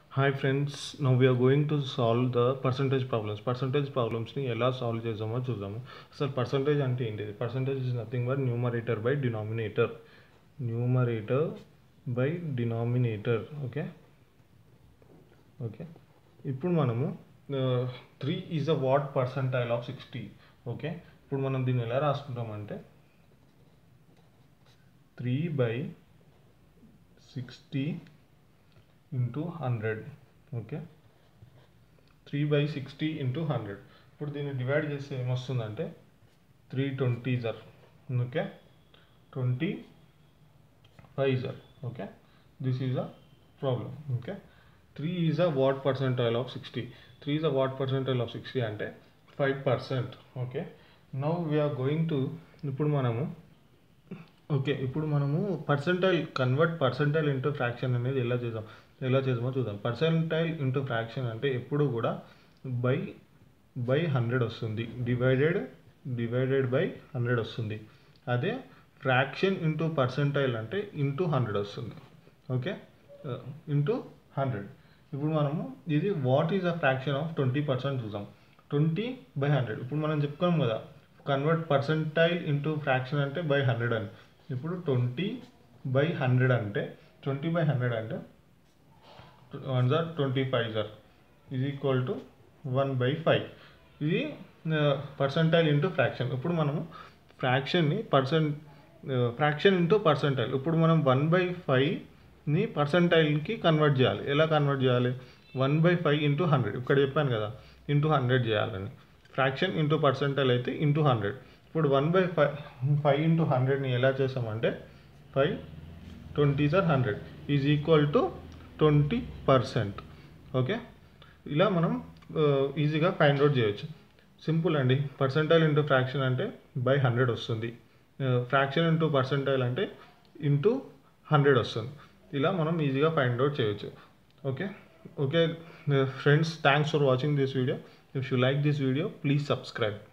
hi friends no we're going to solve the percentage problems percentage ప్రాబ్లమ్స్ని ఎలా solve చేద్దామో చూద్దాము అసలు పర్సంటేజ్ అంటే ఏంటిది percentage is nothing but numerator by denominator numerator by denominator okay okay ఇప్పుడు మనము three is a what percentile of sixty okay ఇప్పుడు మనం దీన్ని ఎలా రాసుకుంటామంటే three by sixty into hundred okay three by sixty into hundred ఇప్పుడు దీన్ని divide చేస్తే ఏమొస్తుందంటే త్రీ ట్వంటీ జర్ okay twenty five జర్ okay this is a problem okay three is a what percentile of sixty three is a what percentile of sixty అంటే five percent okay now we're going to ఇప్పుడు మనము okay ఇప్పుడు మనము percentile convert percentile into fraction అనేది ఎలా చేద్దాం ఎలా చేద్దామో చూద్దాం పర్సెంటైల్ ఇంటూ ఫ్రాక్షన్ అంటే ఎప్పుడు కూడా బై బై హండ్రెడ్ వస్తుంది డివైడెడ్ డివైడెడ్ బై హండ్రెడ్ వస్తుంది అదే ఫ్రాక్షన్ ఇంటూ పర్సెంటైల్ అంటే ఇంటూ హండ్రెడ్ వస్తుంది ఓకే ఇంటూ హండ్రెడ్ ఇప్పుడు మనము ఇది what is a fraction of twenty percent చూద్దాం ట్వంటీ బై హండ్రెడ్ ఇప్పుడు మనం చెప్పుకోం కదా కన్వర్ట్ పర్సెంటైల్ ఇంటూ ఫ్రాక్షన్ అంటే బై హండ్రెడ్ అని ఇప్పుడు ట్వంటీ బై హండ్రెడ్ అంటే ట్వంటీ బై హండ్రెడ్ అంటే వన్ జార్ ట్వంటీ ఫైవ్ జార్ ఇది equal to one by five ఇది పర్సంటైల్ ఇంటూ ఫ్రాక్షన్ ఇప్పుడు మనము ఫ్రాక్షన్ని పర్సెంట్ ఫ్రాక్షన్ ఇంటూ పర్సంటైల్ ఇప్పుడు మనం వన్ బై ఫైవ్ని పర్సంటైల్కి కన్వర్ట్ చేయాలి ఎలా కన్వర్ట్ చేయాలి one by five into hundred ఇక్కడ చెప్పాను కదా ఇంటూ హండ్రెడ్ చేయాలని ఫ్రాక్షన్ ఇంటూ పర్సంటైల్ అయితే ఇంటూ హండ్రెడ్ ఇప్పుడు one by five five into హండ్రెడ్ని ఎలా చేసామంటే five twenty sir hundred is equal to twenty percent okay ఇలా మనం ఈజీగా ఫైండ్ అవుట్ చేయొచ్చు సింపుల్ అండి పర్సంటైల్ ఇంటూ ఫ్రాక్షన్ అంటే బై హండ్రెడ్ వస్తుంది ఫ్రాక్షన్ ఇంటూ పర్సంటైల్ అంటే ఇంటూ హండ్రెడ్ వస్తుంది ఇలా మనం ఈజీగా ఫైండ్ అవుట్ చేయొచ్చు okay okay friends thanks for watching this video if you like this video please subscribe